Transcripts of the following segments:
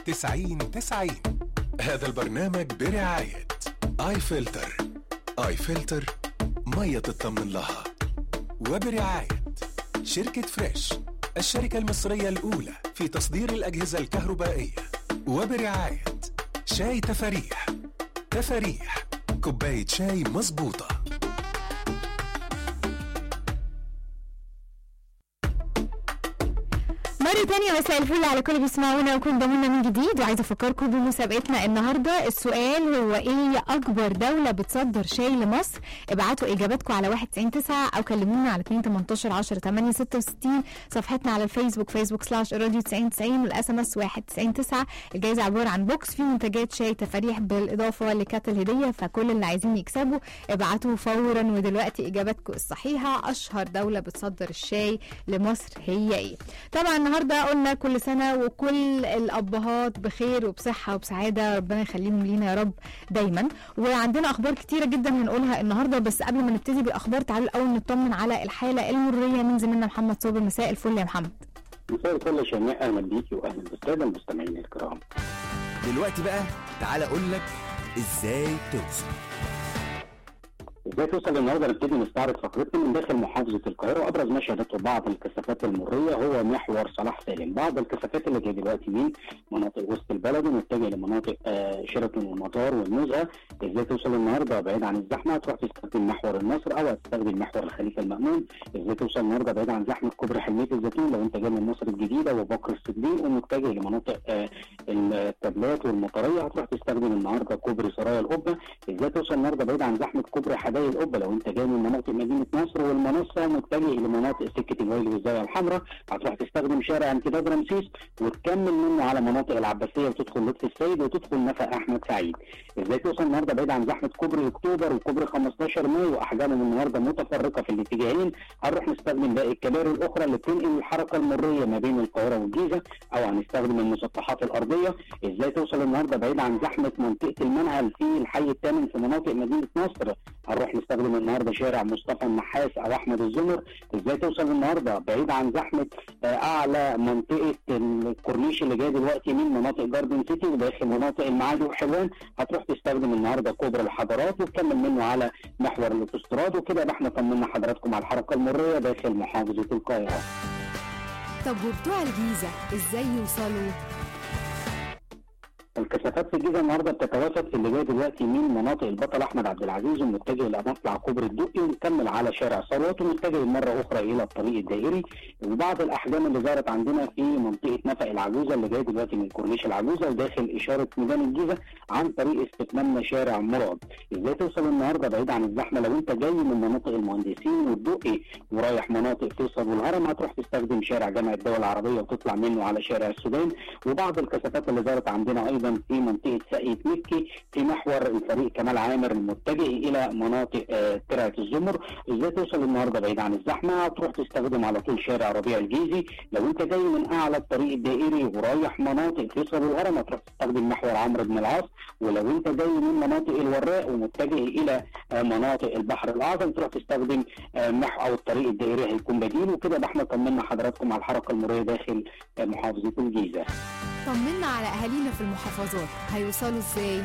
90 90 هذا البرنامج برعاية آي فلتر آي فلتر مية تطمن لها وبرعاية شركة فريش الشركة المصرية الأولى في تصدير الأجهزة الكهربائية وبرعاية شاي تفاريح تفاريح كوباية شاي مظبوطة مرة تانية مساء الفل على كل اللي بيسمعونا وكل ضمونا من جديد وعايزة أفكركم بمسابقتنا النهاردة السؤال هو إيه أكبر دولة بتصدر شاي لمصر ابعتوا إجاباتكم على 199 أو كلمونا على 2 18 10 8 66 صفحتنا على الفيسبوك فيسبوك سلاش راديو 9090 والإس إم إس 199 الجايزة عبارة عن بوكس فيه منتجات شاي تفاريح بالإضافة لكارت الهدية فكل اللي عايزين يكسبوا ابعتوا فورا ودلوقتي إجاباتكم الصحيحة أشهر دولة بتصدر الشاي لمصر هي إيه طبعا النهارده قلنا كل سنه وكل الابهات بخير وبصحه وبسعاده ربنا يخليهم لينا يا رب دايما وعندنا اخبار كتيره جدا هنقولها النهارده بس قبل ما نبتدي بالاخبار تعالوا الاول نطمن على الحاله المريه من زميلنا محمد صابر مساء الفل يا محمد مساء الفل يا شيماء اهلا بيكي واهلا بالساده المستمعين الكرام دلوقتي بقى تعالى اقول لك ازاي توصل ازاي توصل النهارده نبتدي نستعرض فقرتنا من داخل محافظه القاهره وابرز ما شهدته بعض الكثافات المريه هو محور صلاح سالم بعض الكثافات اللي جايه دلوقتي من مناطق وسط البلد ومتجهه لمناطق آه شيراتون والمطار والنزهه ازاي توصل النهارده بعيد عن الزحمه تروح تستخدم محور النصر او تستخدم محور الخليفه المامون ازاي توصل النهارده بعيد عن زحمه كوبري حلميه الزيتون لو انت جاي من مصر الجديده وبكر الصديق ومتجه لمناطق آه التابلات والمطريه هتروح تستخدم النهارده كوبري سرايا القبه ازاي توصل النهارده بعيد عن زحمه كوبري حدائق القبه لو انت جاي من مناطق مدينه نصر والمنصه متجه لمناطق سكه الويل والزاويه الحمراء هتروح تستخدم شارع امتداد رمسيس وتكمل منه على مناطق العباسيه وتدخل لطفي السيد وتدخل نفق احمد سعيد ازاي توصل النهارده بعيد عن زحمه كوبري اكتوبر وكوبري 15 مايو واحجامهم النهارده متفرقه في الاتجاهين هنروح نستخدم باقي الكباري الاخرى اللي بتنقل الحركه المريه ما بين القاهره والجيزه او هنستخدم المسطحات الارضيه ازاي توصل النهارده بعيد عن زحمه منطقه المنهل في الحي الثامن في مناطق مدينه نصر هنروح نستخدم النهارده شارع مصطفى النحاس او احمد الزمر ازاي توصل النهارده بعيد عن زحمه اعلى منطقه الكورنيش اللي جاي دلوقتي من مناطق جاردن سيتي وداخل مناطق المعادي وحلوان هتروح تستخدم النهارده كوبري الحضارات وتكمل منه على محور الاوتوستراد وكده يبقى احنا طمنا حضراتكم على الحركه المريه داخل محافظه القاهره طب وبتوع الجيزه ازاي يوصلوا الكثافات في الجيزه النهارده بتتوافد في اللي جاي دلوقتي من مناطق البطل احمد عبد العزيز ومتجه الى مطلع كوبري الدقي ونكمل على شارع ثروت ومتجه مره اخرى الى الطريق الدائري وبعض الاحجام اللي ظهرت عندنا في منطقه نفق العجوزه اللي جاي دلوقتي من كورنيش العجوزه وداخل اشاره ميدان الجيزه عن طريق استكمالنا شارع مراد ازاي توصل النهارده بعيد عن الزحمه لو انت جاي من مناطق المهندسين والدقي ورايح مناطق فيصل والهرم هتروح تستخدم شارع جامع الدول العربيه وتطلع منه على شارع السودان وبعض الكثافات اللي ظهرت عندنا ايضا في منطقه ساقية مكي في محور الفريق كمال عامر المتجه الى مناطق آه ترعه الزمر ازاي توصل النهارده بعيد عن الزحمه تروح تستخدم على طول شارع ربيع الجيزي لو انت جاي من اعلى الطريق الدائري ورايح مناطق فيصل والهرم هتروح تستخدم محور عمرو بن العاص ولو انت جاي من مناطق الوراق ومتجه الى آه مناطق البحر الاعظم تروح تستخدم آه مح او الطريق الدائري هيكون بديل وكده يبقى احنا طمنا حضراتكم على الحركه المروريه داخل محافظه الجيزه طمنا على اهالينا في المحافظات هيوصلوا ازاي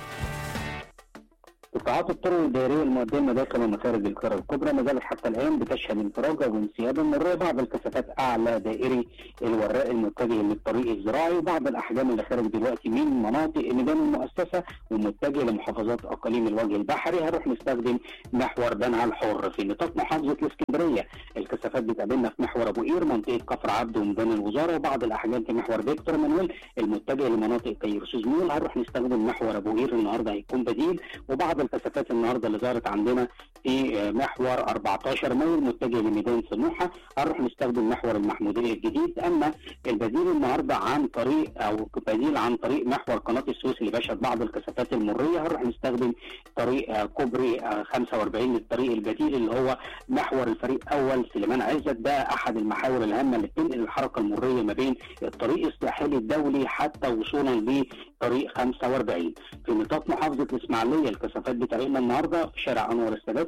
قطاعات الطرق الدائريه المقدمه داخل ومخارج القرى الكبرى ما زالت حتى الان بتشهد انفراجه وانسيابا مريه بعض الكثافات اعلى دائري الوراق المتجه للطريق الزراعي وبعض الاحجام اللي خارج دلوقتي من مناطق ميدان المؤسسه ومتجه لمحافظات اقاليم الوجه البحري هنروح نستخدم محور بنها الحر في نطاق محافظه الاسكندريه الكثافات بتقابلنا في محور ابو قير منطقه كفر عبد وميدان الوزاره وبعض الاحجام في محور فيكتور مانويل المتجه لمناطق كيروسوس مول هنروح نستخدم محور ابو قير النهارده هيكون بديل وبعض الكثافات النهارده اللي ظهرت عندنا في محور 14 مايو متجه لميدان سموحه هنروح نستخدم محور المحموديه الجديد اما البديل النهارده عن طريق او بديل عن طريق محور قناه السويس اللي بيشهد بعض الكثافات المريه هنروح نستخدم طريق كوبري 45 للطريق البديل اللي هو محور الفريق اول سليمان عزت ده احد المحاور الهامه اللي بتنقل الحركه المريه ما بين الطريق الساحلي الدولي حتى وصولا لطريق 45 في نطاق محافظه الاسماعيليه الكثافات بتقابلنا النهارده في شارع انور السادات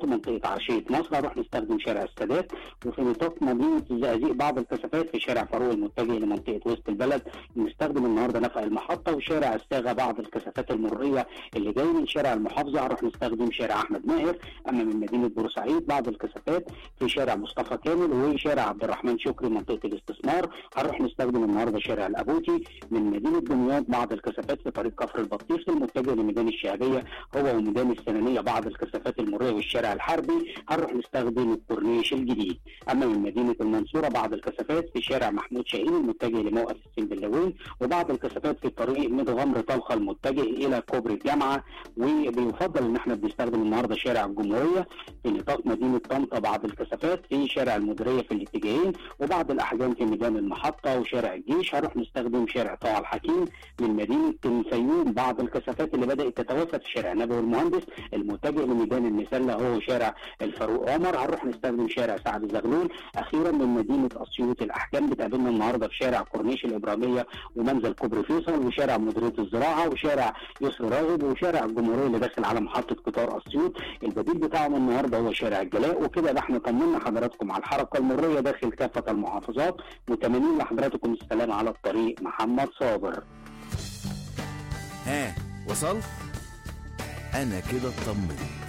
المحافظات ومنطقه عرشيه مصر هنروح نستخدم شارع السادات وفي نطاق مدينه الزقازيق بعض الكثافات في شارع فاروق المتجه لمنطقه وسط البلد نستخدم النهارده نفق المحطه وشارع الصاغه بعض الكثافات المريه اللي جاي من شارع المحافظه هنروح نستخدم شارع احمد ماهر اما من مدينه بورسعيد بعض الكثافات في شارع مصطفى كامل وشارع عبد الرحمن شكري منطقه الاستثمار هنروح نستخدم النهارده شارع الابوتي من مدينه دمياط بعض الكثافات في طريق كفر البطيخ المتجه لميدان الشهريه هو وميدان السنانيه بعض الكثافات المريه والشارع الحربي هنروح نستخدم الكورنيش الجديد اما من مدينه المنصوره بعض الكثافات في شارع محمود شاهين المتجه لموقف السنبلاوين وبعض الكثافات في طريق متغمر طلخه المتجه الى كوبري الجامعه وبيفضل ان احنا بنستخدم النهارده شارع الجمهوريه في نطاق مدينه طنطا بعض الكثافات في شارع المديريه في الاتجاهين وبعض الاحجام في ميدان المحطه وشارع الجيش هنروح نستخدم شارع طه الحكيم من مدينه الفيوم بعض الكثافات اللي بدات تتوافد في شارع نبوي المهندس المتجه لميدان المسله هو شارع الفاروق عمر هنروح نستخدم شارع سعد زغلول اخيرا من مدينه اسيوط الاحجام بتقابلنا النهارده في شارع كورنيش الابراهيميه ومنزل كوبري فيصل وشارع مديريه الزراعه وشارع يسر راغب وشارع الجمهوريه اللي داخل على محطه قطار اسيوط البديل بتاعهم النهارده هو شارع الجلاء وكده يبقى احنا طمنا حضراتكم على الحركه المريه داخل كافه المحافظات وتمانين لحضراتكم السلام على الطريق محمد صابر ها وصلت انا كده اطمنت